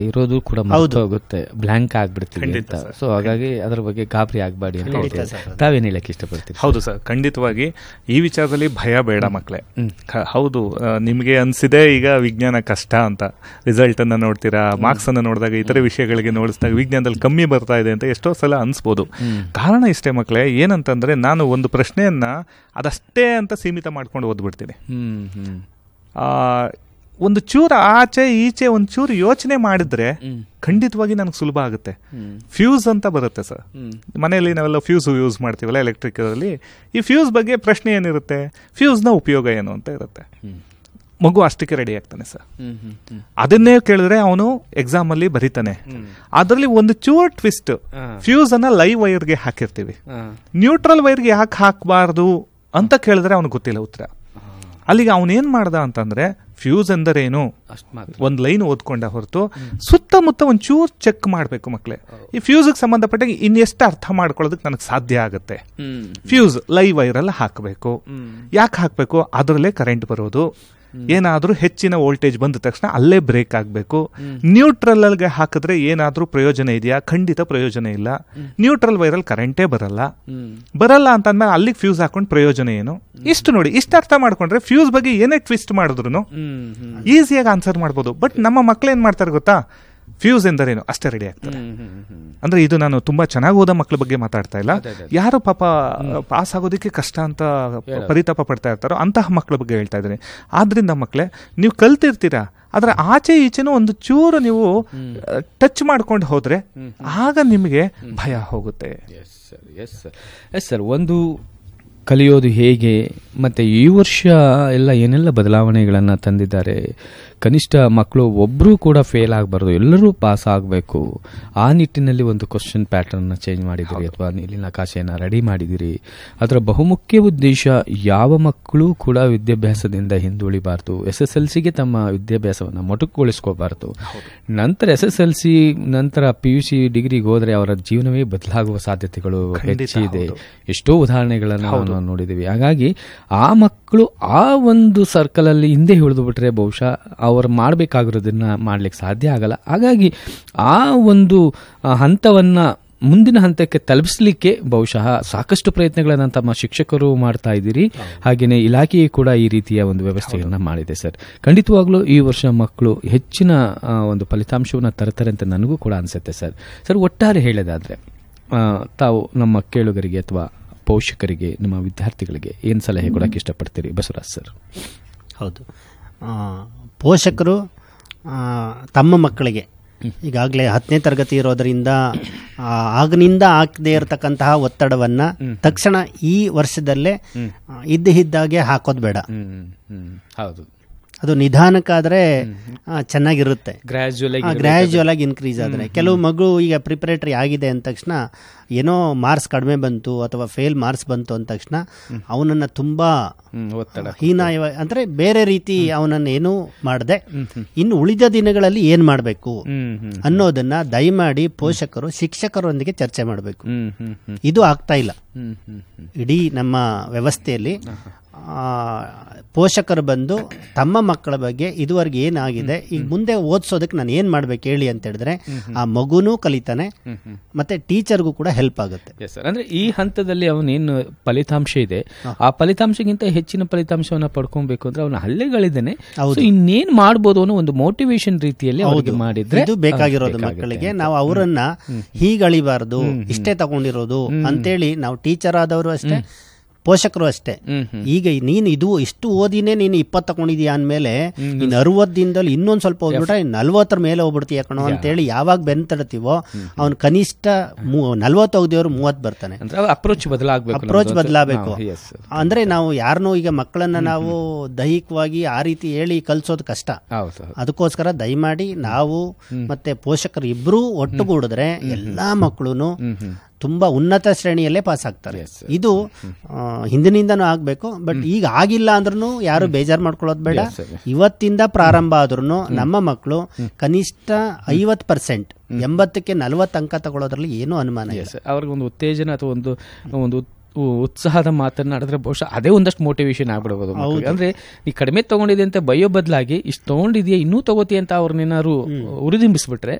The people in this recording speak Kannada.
ಇರೋದು ಕೂಡ ಮರ್ತು ಹೋಗುತ್ತೆ ಬ್ಲಾಂಕ್ ಆಗ್ಬಿಡ್ತೀವಿ ಖಂಡಿತ ಅಂತ ಸೊ ಹಾಗಾಗಿ ಅದ್ರ ಬಗ್ಗೆ ಗಾಬರಿ ಆಗ್ಬೇಡಿ ಅಂತ ಖಂಡಿತ ಹೇಳ್ತೀವಿ. ಸರ್. ತಾವೇನ್ ಹೇಳಕ್ ಇಷ್ಟಪಡ್ತೀರಿ ಹೌದು ಸರ್ ಖಂಡಿತವಾಗಿ ಈ ವಿಚಾರದಲ್ಲಿ ಭಯ ಬೇಡ ಮಕ್ಕಳೇ ಕ- ಹೌದು ಆ, ನಿಮಗೆ ಅನ್ಸಿದೆ ಈಗ ವಿಜ್ಞಾನ ಕಷ್ಟ ಅಂತ ರಿಸಲ್ಟ್ ಅನ್ನ ನೋಡ್ತೀರಾ ಮಾರ್ಕ್ಸ್ ಅನ್ನ ನೋಡಿದಾಗ ಇತರೆ ವಿಷಯಗಳಿಗೆ ನೋಡಿಸಿದಾಗ ವಿಜ್ಞಾನದಲ್ಲಿ ಕಮ್ಮಿ ಬರ್ತಾ ಇದೆ ಅಂತ ಎಷ್ಟೋ ಸಲ ಅನ್ಸ್ಬೋದು ಕಾರಣ ಇಷ್ಟೇ ಮಕ್ಕಳೇ ಏನಂತಂದ್ರೆ ನಾನು ಒಂದು ಪ್ರಶ್ನೆಯನ್ನ ಅದಷ್ಟೇ ಅಂತ ಸೀಮಿತ ಮಾಡ್ಕೊಂಡು ಓದ್ಬಿಡ್ತೀನಿ ಹ್ಮ್ ಹ್ಮ್ ಆ, ಒಂದು ಚೂರು ಆಚೆ ಈಚೆ ಒಂದು ಚೂರು ಯೋಚನೆ ಮಾಡಿದ್ರೆ ಖಂಡಿತವಾಗಿ ನನಗೆ ಸುಲಭ ಆಗುತ್ತೆ ಫ್ಯೂಸ್ ಅಂತ ಬರುತ್ತೆ ಸರ್ ಮನೆಯಲ್ಲಿ ನಾವೆಲ್ಲ ಫ್ಯೂಸ್ ಯೂಸ್ ಮಾಡ್ತೀವಲ್ಲ ಎಲೆಕ್ಟ್ರಿಕಲ್ಲಿ ಈ ಫ್ಯೂಸ್ ಬಗ್ಗೆ ಪ್ರಶ್ನೆ ಏನಿರುತ್ತೆ ಫ್ಯೂಸ್ನ ಉಪಯೋಗ ಏನು ಅಂತ ಇರುತ್ತೆ ಮಗು ಅಷ್ಟಕ್ಕೆ ರೆಡಿ ಆಗ್ತಾನೆ ಸರ್ ಹ್ಮ್ ಹ್ಮ್ ಹ್ಮ್ ಅದನ್ನೇ ಕೇಳಿದ್ರೆ ಅವನು ಎಕ್ಸಾಮ್ ಅಲ್ಲಿ ಬರೀತಾನೆ ಅದರಲ್ಲಿ ಒಂದು ಚೂರ್ ಟ್ವಿಸ್ಟ್ ಹಾ. ಫ್ಯೂಸ್ ಅನ್ನ ಲೈವ್ ವೈರ್ಗೆ ಹಾಕಿರ್ತೀವಿ ಹಾ. ನ್ಯೂಟ್ರಲ್ ವೈರ್ಗೆ ಯಾಕೆ ಹಾಕಬಾರ್ದು ಅಂತ ಕೇಳಿದ್ರೆ ಅವನಿಗೆ ಗೊತ್ತಿಲ್ಲ ಉತ್ತರ ಅಲ್ಲಿಗೆ ಅವನೇನ್ ಮಾಡ್ದ ಅಂತಂದ್ರೆ ಫ್ಯೂಸ್ ಎಂದರೇನು ಅಷ್ಟ್ ಮಾತ್ರ ಒಂದ್ ಲೈನ್ ಓದ್ಕೊಂಡ ಹೊರತು ಸುತ್ತಮುತ್ತ ಒಂದ್ ಚೂರ್ ಚೆಕ್ ಮಾಡ್ಬೇಕು ಮಕ್ಳೇ ಈ ಫ್ಯೂಸ್ಗೆ ಸಂಬಂಧಪಟ್ಟ ಇನ್ನೆಷ್ಟು ಅರ್ಥ ಮಾಡ್ಕೊಳ್ಳೋದಕ್ಕೆ ನನಗೆ ಸಾಧ್ಯ ಆಗುತ್ತೆ ಹ್ಮ್ ಫ್ಯೂಸ್ ಲೈವ್ ವೈರಲ್ಲಿ ಹಾಕಬೇಕು ಯಾಕೆ ಹಾಕಬೇಕು ಅದರಲ್ಲೇ ಕರೆಂಟ್ ಬರೋದು ಏನಾದ್ರೂ ಹೆಚ್ಚಿನ ವೋಲ್ಟೇಜ್ ಬಂದ ತಕ್ಷಣ ಅಲ್ಲೇ ಬ್ರೇಕ್ ಆಗಬೇಕು ನ್ಯೂಟ್ರಲ್ ಅಲ್ಗೆ ಹಾಕಿದ್ರೆ ಏನಾದ್ರೂ ಪ್ರಯೋಜನ ಇದೆಯಾ ಖಂಡಿತ ಪ್ರಯೋಜನ ಇಲ್ಲ ನ್ಯೂಟ್ರಲ್ ವೈರಲ್ ಕರೆಂಟೇ ಬರಲ್ಲ ಹ್ಮ್ ಬರಲ್ಲ ಅಂತ ಅಂದ್ಮೇಲೆ ಅಲ್ಲಿಗೆ ಫ್ಯೂಸ್ ಹಾಕೊಂಡು ಪ್ರಯೋಜನ ಏನು ಇಷ್ಟು ನೋಡಿ ಇಷ್ಟು ಅರ್ಥ ಮಾಡ್ಕೊಂಡ್ರೆ ಫ್ಯೂಸ್ ಬಗ್ಗೆ ಏನೇ ಟ್ವಿಸ್ಟ್ ಮಾಡಿದ್ರು ಹ್ಮ್ ಹ್ಮ್ ಈಸಿಯಾಗಿ ಆನ್ಸರ್ ಮಾಡ್ಬೋದು ಬಟ್ ನಮ್ಮ ಮಕ್ಳು ಏನ್ ಮಾಡ್ತಾರೆ ಗೊತ್ತಾ ಫ್ಯೂಸ್ ಎಂದರೇನು ಅಷ್ಟೇ ರೆಡಿ ಆಗ್ತಾರೆ ಹ್ಮ್ ಹ್ಮ್ ಹ್ಮ್ ಅಂದ್ರೆ ಇದು ನಾನು ತುಂಬಾ ಚೆನ್ನಾಗಿ ಓದೋ ಮಕ್ಳ ಬಗ್ಗೆ ಮಾತಾಡ್ತಾ ಇಲ್ಲ ಅದೇ, ಅದೇ. ಯಾರು ಪಾಪ ಪಾಸ್ ಆಗೋದಕ್ಕೆ ಕಷ್ಟ ಅಂತ ಪರಿತಾಪ ಪಡ್ತಾ ಇರ್ತಾರೋ ಅಂತಹ ಮಕ್ಳ ಬಗ್ಗೆ ಹೇಳ್ತಾ ಇದ್ದೀನಿ ಆದ್ರಿಂದ ಮಕ್ಳೇ ನೀವು ಕಲ್ತಿರ್ತೀರಾ ಆದ್ರೆ ಆಚೆ ಈಚೆನೂ ಒಂದು ಚೂರು ನೀವು ಟಚ್ ಮಾಡ್ಕೊಂಡು ಹೋದ್ರೆ ಆಗ ನಿಮಗೆ ಭಯ ಹೋಗುತ್ತೆ yes sir yes sir yes sir ಒಂದು ಕಲಿಯೋದು ಹೇಗೆ ಮತ್ತು ಈ ವರ್ಷ ಎಲ್ಲ ಏನೆಲ್ಲ ಬದಲಾವಣೆಗಳನ್ನು ತಂದಿದ್ದಾರೆ ಕನಿಷ್ಠ ಮಕ್ಕಳು ಒಬ್ಬರೂ ಕೂಡ ಫೇಲ್ ಆಗಬಾರ್ದು ಎಲ್ಲರೂ ಪಾಸ್ ಆಗಬೇಕು ಆ ನಿಟ್ಟಿನಲ್ಲಿ ಒಂದು ಕ್ವಶನ್ ಪ್ಯಾಟರ್ನ್ನ ಚೇಂಜ್ ಮಾಡಿದಿರಿ ಅಥವಾ ನೀಲಿನ ಆಕಾಶೆಯನ್ನು ರೆಡಿ ಮಾಡಿದಿರಿ ಅದರ ಬಹುಮುಖ್ಯ ಉದ್ದೇಶ ಯಾವ ಮಕ್ಕಳು ಕೂಡ ವಿದ್ಯಾಭ್ಯಾಸದಿಂದ ಹಿಂದುಳಿಬಾರ್ದು ಎಸ್ ಎಸ್ ಎಲ್ ಸಿಗೆ ತಮ್ಮ ವಿದ್ಯಾಭ್ಯಾಸವನ್ನು ಮೊಟಕುಗೊಳಿಸ್ಕೋಬಾರ್ದು ನಂತರ ಎಸ್ ಎಸ್ ಎಲ್ ಸಿ ನಂತರ ಪಿ ಯು ಸಿ ಡಿಗ್ರಿಗೆ ಹೋದರೆ ಅವರ ಜೀವನವೇ ಬದಲಾಗುವ ಸಾಧ್ಯತೆಗಳು ಹೆಚ್ಚಿದೆ ಎಷ್ಟೋ ಉದಾಹರಣೆಗಳನ್ನು ನಾವು ನೋಡಿದ್ದೀವಿ ಹಾಗಾಗಿ ಆ ಮಕ್ಕಳು ಆ ಒಂದು ಸರ್ಕಲ್ ಅಲ್ಲಿ ಹಿಂದೆ ಉಳಿದು ಬಿಟ್ರೆ ಬಹುಶಃ ಅವರು ಮಾಡಬೇಕಾಗಿರೋದನ್ನ ಮಾಡ್ಲಿಕ್ಕೆ ಸಾಧ್ಯ ಆಗಲ್ಲ ಹಾಗಾಗಿ ಆ ಒಂದು ಆ, ಹಂತವನ್ನ ಮುಂದಿನ ಹಂತಕ್ಕೆ ತಲುಪಿಸಲಿಕ್ಕೆ ಬಹುಶಃ ಸಾಕಷ್ಟು ಪ್ರಯತ್ನಗಳನ್ನು ತಮ್ಮ ಶಿಕ್ಷಕರು ಮಾಡ್ತಾ ಇದ್ದೀರಿ ಹಾಗೆಯೇ ಇಲಾಖೆಯು ಕೂಡ ಈ ರೀತಿಯ ಒಂದು ವ್ಯವಸ್ಥೆಯನ್ನ ಮಾಡಿದೆ ಸರ್ ಖಂಡಿತವಾಗ್ಲೂ ಈ ವರ್ಷ ಮಕ್ಕಳು ಹೆಚ್ಚಿನ ಆ, ಒಂದು ಫಲಿತಾಂಶವನ್ನು ತರ್ತಾರೆ ಅಂತ ನನಗೂ ಕೂಡ ಅನಿಸುತ್ತೆ ಸರ್ ಸರ್ ಒಟ್ಟಾರೆ ಹೇಳೋದಾದ್ರೆ ಆ, ತಾವು ನಮ್ಮ ಕೇಳುಗರಿಗೆ ಅಥವಾ ಪೋಷಕರಿಗೆ ನಿಮ್ಮ ವಿದ್ಯಾರ್ಥಿಗಳಿಗೆ ಏನು ಸಲಹೆ ಕೊಡಕ್ಕೆ ಇಷ್ಟಪಡ್ತೀರಿ ಬಸವರಾಜ್ ಸರ್ ಹೌದು ಆ, ಪೋಷಕರು ಆ, ತಮ್ಮ ಮಕ್ಕಳಿಗೆ ಈಗಾಗಲೇ ಹತ್ತನೇ ತರಗತಿ ಇರೋದರಿಂದ ಆ, ಆಗನಿಂದ ಹಾಕದೇ ಇರತಕ್ಕಂತಹ ಒತ್ತಡವನ್ನು ತಕ್ಷಣ ಈ ವರ್ಷದಲ್ಲೇ ಆ, ಇದ್ದ ಇದ್ದಾಗೆ ಹಾಕೋದು ಬೇಡ ಹ್ಮ್ ಹ್ಮ್ ಹೌದು ಅದು ನಿಧಾನಕ್ಕಾದರೆ ಆ, ಚೆನ್ನಾಗಿರುತ್ತೆ ಗ್ರಾಜುಯಲ್ ಗ್ರ್ಯಾಜುವಲ್ ಆಗಿ ಇನ್ಕ್ರೀಸ್ ಆದರೆ ಕೆಲವು ಮಗು ಈಗ ಪ್ರಿಪರೇಟರಿ ಆಗಿದೆ ಅಂದ ತಕ್ಷಣ ಏನೋ ಮಾರ್ಕ್ಸ್ ಕಡಿಮೆ ಬಂತು ಅಥವಾ ಫೇಲ್ ಮಾರ್ಕ್ಸ್ ಬಂತು ಅಂದ ತಕ್ಷಣ ಅವನನ್ನು ತುಂಬ ಒತ್ತಡ ಹೀನಾಯ ಅಂದರೆ ಬೇರೆ ರೀತಿ ಅವನನ್ನು ಏನೂ ಮಾಡದೆ ಇನ್ನು ಉಳಿದ ದಿನಗಳಲ್ಲಿ ಏನು ಮಾಡಬೇಕು ಹ್ಮ್ ಹ್ಮ್ ಅನ್ನೋದನ್ನ ದಯಮಾಡಿ ಪೋಷಕರು ಶಿಕ್ಷಕರೊಂದಿಗೆ ಚರ್ಚೆ ಮಾಡಬೇಕು ಹ್ಮ್ ಹ್ಮ್ ಹ್ಮ್ ಇದು ಆಗ್ತಾ ಇಲ್ಲ ಹ್ಮ್ ಹ್ಮ್ ಹ್ಮ್ ಇಡೀ ನಮ್ಮ ವ್ಯವಸ್ಥೆಯಲ್ಲಿ ಆ, ಪೋಷಕರು ಬಂದು ತಮ್ಮ ಮಕ್ಕಳ ಬಗ್ಗೆ ಇದುವರೆಗೆ ಏನಾಗಿದೆ ಈಗ ಮುಂದೆ ಓದಿಸೋದಕ್ಕೆ ನಾನು ಏನು ಮಾಡ್ಬೇಕು ಹೇಳಿ ಅಂತ ಹೇಳಿದ್ರೆ ಆ ಮಗುನೂ ಕಲಿತಾನೆ ಮತ್ತೆ ಟೀಚರ್ಗೂ ಕೂಡ ಹೆಲ್ಪ್ ಆಗುತ್ತೆ ಎಸ್ ಸರ್ ಅಂದ್ರೆ ಈ ಹಂತದಲ್ಲಿ ಅವನೇನು ಫಲಿತಾಂಶ ಇದೆ ಆ ಫಲಿತಾಂಶಕ್ಕಿಂತ ಹೆಚ್ಚಿನ ಫಲಿತಾಂಶವನ್ನ ಪಡ್ಕೊಬೇಕು ಅಂದ್ರೆ ಅವನ ಹಳ್ಳಿಗಳಿದ್ದೇನೆ ಇನ್ನೇನ್ ಮಾಡ್ಬೋದು ಅನ್ನೋ ಒಂದು ಮೋಟಿವೇಶನ್ ರೀತಿಯಲ್ಲಿ ಅವ್ರಿಗೆ ಮಾಡಿದ್ರೆ ಇದು ಬೇಕಾಗಿರೋದು ಮಕ್ಕಳಿಗೆ ನಾವು ಅವರನ್ನ ಹೀಗೆ ಅಳಿಬಾರ್ದು ಇಷ್ಟೇ ತಗೊಂಡಿರೋದು ಅಂತೇಳಿ ನಾವು ಟೀಚರ್ ಆದವರು ಅಷ್ಟೇ ಪೋಷಕರು ಅಷ್ಟೇ ಹ್ಮ್ ಹ್ಮ್ ಈಗ ನೀನು ಇದು ಇಷ್ಟು ಓದಿನೇ ನೀನು ಇಪ್ಪತ್ತು ತಗೊಂಡಿದ್ಯಾ ಅಂದಮೇಲೆ ನೀನು ಅರವತ್ತು ದಿನದಲ್ಲಿ ಇನ್ನೊಂದು ಸ್ವಲ್ಪ ಹೋಗ್ಬಿಟ್ರೆ ನಲ್ವತ್ತರ ಮೇಲೆ ಹೋಗ್ಬಿಡ್ತೀಯ ಕಣೋ ಅಂತೇಳಿ ಯಾವಾಗ ಬೆನ್ ತಡ್ತೀವೋ ಅವ್ನು ಕನಿಷ್ಠ ನಲ್ವತ್ತು ಹೋಗ್ದೇವ್ರು ಮೂವತ್ತು ಬರ್ತಾನೆ ಅಂದ್ರೆ ಅಪ್ರೋಚ್ ಬದಲಾಗಬೇಕು ಅಪ್ರೋಚ್ ಬದಲಾಗಬೇಕು ಎಸ್ ಅಂದ್ರೆ ನಾವು ಯಾರನ್ನೂ ಈಗ ಮಕ್ಕಳನ್ನ ನಾವು ದೈಹಿಕವಾಗಿ ಆ ರೀತಿ ಹೇಳಿ ಕಲ್ಸೋದು ಕಷ್ಟ ಹೌದು ಹೌದು ಅದಕ್ಕೋಸ್ಕರ ದಯಮಾಡಿ ನಾವು ಮತ್ತೆ ಪೋಷಕರು ಇಬ್ಬರೂ ಒಟ್ಟುಗೂಡಿದ್ರೆ ಎಲ್ಲಾ ಮಕ್ಕಳು ತುಂಬಾ ಉನ್ನತ ಶ್ರೇಣಿಯಲ್ಲೇ ಪಾಸ್ ಆಗ್ತಾರೆ ಇದು ಆ, ಹಿಂದಿನಿಂದನೂ ಆಗ್ಬೇಕು ಬಟ್ ಈಗ ಆಗಿಲ್ಲ ಅಂದ್ರೂ ಯಾರು ಬೇಜಾರು ಮಾಡ್ಕೊಳ್ಳೋದು ಬೇಡ ಇವತ್ತಿಂದ ಪ್ರಾರಂಭ ಆದ್ರೂ ನಮ್ಮ ಮಕ್ಕಳು ಕನಿಷ್ಠ ಐವತ್ ಪರ್ಸೆಂಟ್ ಎಂಬತ್ತಕ್ಕೆ ನಲವತ್ತು ಅಂಕ ತಗೊಳ್ಳೋದ್ರಲ್ಲಿ ಏನೂ ಅನುಮಾನ ಇಲ್ಲ ಎಸ್ ಅವ್ರಿಗೆ ಒಂದು ಉತ್ತೇಜನ ಅಥವಾ ಒಂದು ಒಂದು ಉ- ಉತ್ಸಾಹದ ಮಾತನಾಡಿದ್ರೆ ಬಹುಶಃ ಅದೇ ಒಂದಷ್ಟು ಮೋಟಿವೇಶನ್ ಆಗ್ಬಿಡ್ಬೋದು ಮಕ್ಳಿಗೆ. ಅಂದ್ರೆ ನೀ ಕಡಿಮೆ ತಗೊಂಡಿದೆ ಅಂತ ಬೈಯೋ ಬದಲಾಗಿ ಇಷ್ಟು ತಗೊಂಡಿದ್ಯಾ ಇನ್ನೂ ತಗೋತಿ ಅಂತ ಅವ್ರನ್ನೇನಾದ್ರು ಉರಿದಿಂಬಿಸ್ಬಿಟ್ರೆ